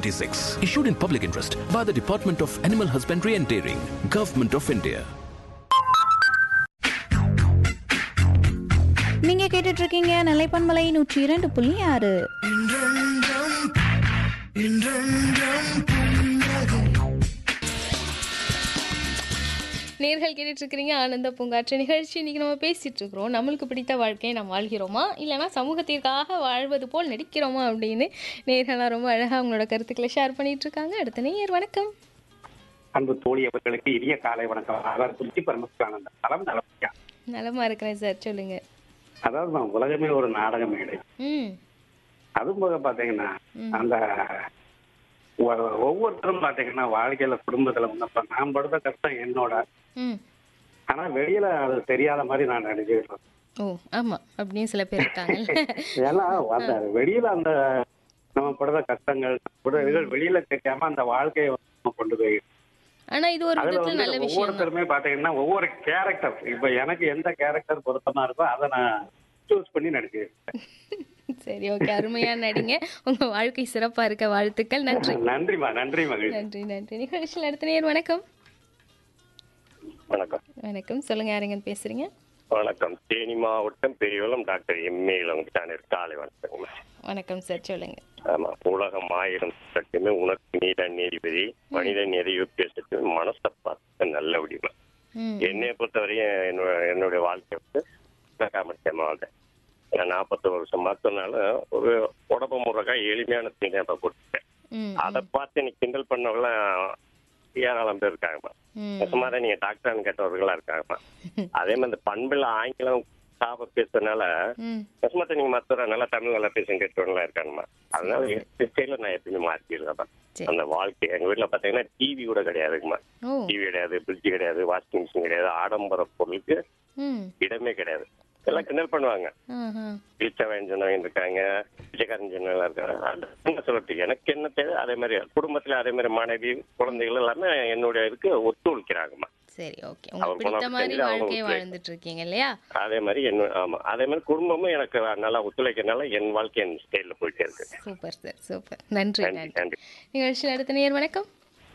2026. Issued in public interest by the Department of Animal Husbandry and Dairying, Government of India. நீங்க கேட்டுட்டு இருக்கீங்க நிலைப்பன்மலை நூற்றி இரண்டு புள்ளி ஆறு நேர்கள் கேட்டுட்டு இருக்கிறீங்க ஆனந்த பூங்காற்று நிகழ்ச்சி இன்னைக்கு நம்ம பேசிட்டு இருக்கிறோம் நம்மளுக்கு பிடித்த வாழ்க்கையை நாம் வாழ்கிறோமா இல்லைனா சமூகத்திற்காக வாழ்வது போல் நடிக்கிறோமா அப்படின்னு நேர்கள்லாம் ரொம்ப அழகாக அவங்களோட கருத்துக்களை ஷேர் பண்ணிட்டு இருக்காங்க அடுத்த நேயர் வணக்கம் அன்பு தோழி அவர்களுக்கு இனிய காலை வணக்கம் அவர் குறிச்சி பரமசிவானந்த தலம் நலமையா நலமா இருக்கிறேன் சார் சொல்லுங்க அதாவது நான் உலகமே ஒரு நாடக மேடை ம் அதுவும் போக பாத்தீங்கன்னா அந்த ஒ- ஒவ்வொருத்தரும் பாத்தீங்கன்னா வாழ்க்கையில குடும்பத்துல வந்து இப்ப நான் படுத்த கஷ்டம் என்னோட ம் ஆனா வெளியில அது தெரியாத மாதிரி நான் நடிச்சிருக்கேன் ஓ ஆமாம் அப்படின்னு சில பேர் இருக்காங்கல்ல ஏன்னா அந்த வெளியில அந்த நம்ம படுற கஷ்டங்கள் உடல்கள் வெளியில தெரியாம அந்த வாழ்க்கையை வந்து நம்ம கொண்டு போய் ஆனால் இது ஒரு அதுல விதத்தில் வந்து நல்ல விஷயம் தான் ஒவ்வொருத்தருமே பாத்தீங்கன்னா ஒவ்வொரு கேரக்டர் இப்ப எனக்கு எந்த கேரக்டர் பொருத்தமா இருக்கோ அதை நான் சூஸ் பண்ணி நடிச்சிருக்கேன் சரி ஓகே அருமையா நடிங்க உங்க வாழ்க்கை சிறப்பா இருக்க வாழ்த்துக்கள் நன்றி நன்றிமா நன்றி மகிழ்ச்சி நன்றி நன்றி நிகழ்ச்சியில் அடுத்த நேர் வணக்கம் வணக்கம் வணக்கம் சொல்லுங்க யாருங்கன்னு பேசுறீங்க வணக்கம் தேனி மாவட்டம் பெரியவளம் டாக்டர் எம்ஏ இளங்கிட்டானர் காலை வணக்கம் வணக்கம் சார் சொல்லுங்க ஆமா உலகம் ஆயிரம் சட்டமே உனக்கு நீதான் நீதிபதி மனித நிறைவு பேசுறது மனசை பார்த்து நல்ல வடிவம் ம் என்னைய பொறுத்தவரையும் என்னோட என்னுடைய வாழ்க்கை வந்து காமெடியமா வாழ்ந்தேன் நான் நாற்பத்தொரு வருஷம் பார்த்தனால ஒரு உடம்பு முறைக்கா எளிமையான தீங்க கொடுத்துட்டேன் ம் அதை பார்த்து எனக்கு கிண்டல் பண்ணவங்களாம் ஏராளம் பேர் இருக்காங்கம்மா ம் சுமாரா நீங்க டாக்டர்னு கேட்டவர்களா இருக்காங்கம்மா அதே மாதிரி இந்த பண்புல ஆங்கிலம் சாப்ப பேசுறதுனால ம் சும்மா நீங்க மற்ற நல்லா தமிழ் நல்லா பேசும் கேட்டவங்களா இருக்காங்கம்மா அதனால ஸ்டைல நான் எப்பயுமே மாற்றிருக்கேன் சரி. அந்த வாழ்க்கை எங்க வீட்டுல பாத்தீங்கன்னா டிவி கூட கிடையாதுங்கம்மா ஓ டிவி கிடையாது ஃப்ரிட்ஜ் கிடையாது வாஷிங் மிஷின் கிடையாது ஆடம்பர பொருளுக்கு ம் இடமே கிடையாது எல்லாம் கிண்டல் பண்ணுவாங்க ஆஹா பீச்சா வேஞ்சனவங்க இருக்காங்க பிச்சைக்காரன் ஜனங்க இருக்காங்க அது என்ன சொல்றது எனக்கு என்ன தேவை அதே மாதிரி குடும்பத்துல அதே மாதிரி மனைவி குழந்தைகள் எல்லாமே என்னுடைய இதுக்கு ஒத்துழைக்கிறாங்கம்மா சரி ஓகே அவர் உங்களுக்கு பிடித்த போனா மாதிரி தெரிஞ்சு அவங்க வாழ்க்கையை வீட்டுல- வாழ்ந்துட்டு இருக்கீங்க இல்லையா அதே மாதிரி என்ன ஆமா அதே மாதிரி குடும்பமும் எனக்கு நல்லா ஒத்துழைக்கிறதுனால என் வாழ்க்கை என் ஸ்டைல்ல போயிட்டே இருக்கு சூப்பர் சார் சூப்பர் நன்றி நன்றி நன்றி நன்றி நிகழ்ச்சியில் அடுத்த நேர் வணக்கம்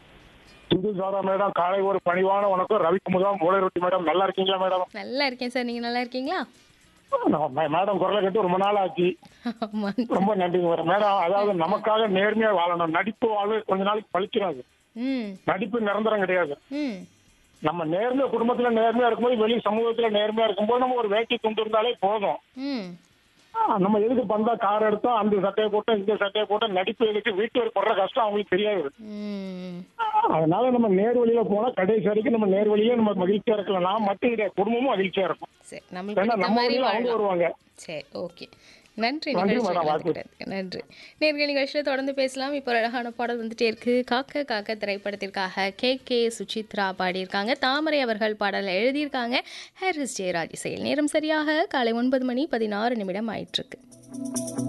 இந்து சாரா மேடம் காலை ஒரு பணிவான வணக்கம் ரவிக்குமுதம் மூளை ரொட்டி மேடம் நல்லா இருக்கீங்களா மேடம் நல்லா இருக்கேன் சார் நீங்க நல்லா இருக்கீங்களா நான் மே- மேடம் குரலை கேட்டு ரொம்ப நாள் ஆச்சு ஆமா ரொம்ப நன்றிங்க மேடம் மேடம் அதாவது நமக்காக நேர்மையா வாழணும் நடிப்பு வாழ்வு கொஞ்ச நாளைக்கு பழிச்சிடாது ம் நடிப்பு நிரந்தரம் கிடையாது ம் நம்ம நேர்மையா குடும்பத்துல நேர்மையா இருக்கும்போது வெளி சமூகத்துல நேர்மையா இருக்கும்போது நம்ம ஒரு வேட்டி துண்டு இருந்தாலே போதும் ம் ஆ, நம்ம எதுக்கு பந்தா கார் எடுத்தோம் அந்த சட்டையை போட்டோம் இந்த சட்டையை போட்டோம் நடிப்பு எதுக்கு வீட்டு படுற கஷ்டம் அவங்களுக்கு தெரியாது ம் அதனால நம்ம நேர் வழியில போனா கடைசி வரைக்கும் நம்ம நேர் வழியே நம்ம மகிழ்ச்சியா இருக்கலாம் நான் மட்டும் கிடையாது குடும்பமும் மகிழ்ச்சியா இருக்கும் சரி நம்மளுக்கு ஏன்னா பிடித்த நம்ம மாதிரி வழியில அவங்க வாழலாம் வருவாங்க சரி ஓகே நன்றி நன்றி நிகழ்ச்சியில் மேடம், வாழ்த்து. கலந்துக்கிட்டதுக்கு. நன்றி நேர்கள் நிகழ்ச்சியில் தொடர்ந்து பேசலாம் இப்போ ஒரு அழகான பாடல் வந்துட்டே இருக்கு காக்க காக்க திரைப்படத்திற்காக கே கே சுசித்ரா பாடியிருக்காங்க தாமரை அவர்கள் பாடலை எழுதியிருக்காங்க ஹாரிஸ் ஜெயராஜ் இசையில் நேரம் சரியாக காலை ஒன்பது மணி பதினாறு நிமிடம் ஆயிட்டிருக்கு